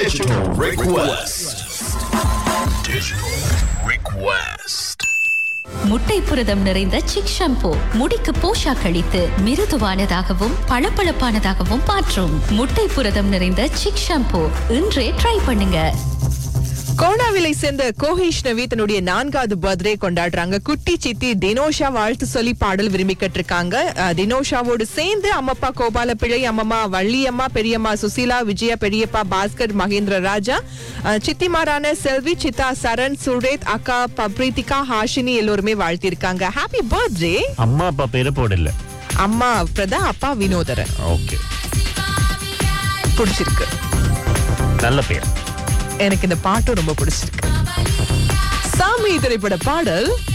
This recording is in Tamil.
Digital request. Digital request. முட்டை புரதம் நிறைந்த சிக் ஷாம்பு முடிக்கு போஷாக் அளித்து மிருதுவானதாகவும் பளபளப்பானதாகவும் மாற்றும் முட்டை புரதம் நிறைந்த சிக் ஷாம்பு இன்றே ட்ரை பண்ணுங்க கோணாவிலை சேர்ந்த கோஹேஷ் நவி தன்னுடைய நான்காவது பர்த்டே கொண்டாடுறாங்க குட்டி சித்தி தினோஷா வாழ்த்து சொல்லி பாடல் விரும்பி கட்டிருக்காங்க அஹ், தினோஷாவோடு சேர்ந்து அம்மப்பா கோபால பிழை அம்மம்மா வள்ளியம்மா பெரியம்மா சுசீலா விஜயா பெரியப்பா பாஸ்கர் மகேந்திர ராஜா அஹ், சித்திமாரான செல்வி சித்தா சரண் சுரேத் அக்கா ப- பிரீத்திகா ஹாஷினி எல்லோருமே வாழ்த்திருக்காங்க ஹாப்பி பர்த்டே அம்மா அப்பா பேரு போடல அம்மா பிரதா அப்பா வினோதரன் ஓகே பிடிச்சிருக்கு நல்ல பேர் எனக்கு இந்த பாட்டும் ரொம்ப பிடிச்சிருக்கு சாமி திரைப்பட பாடல்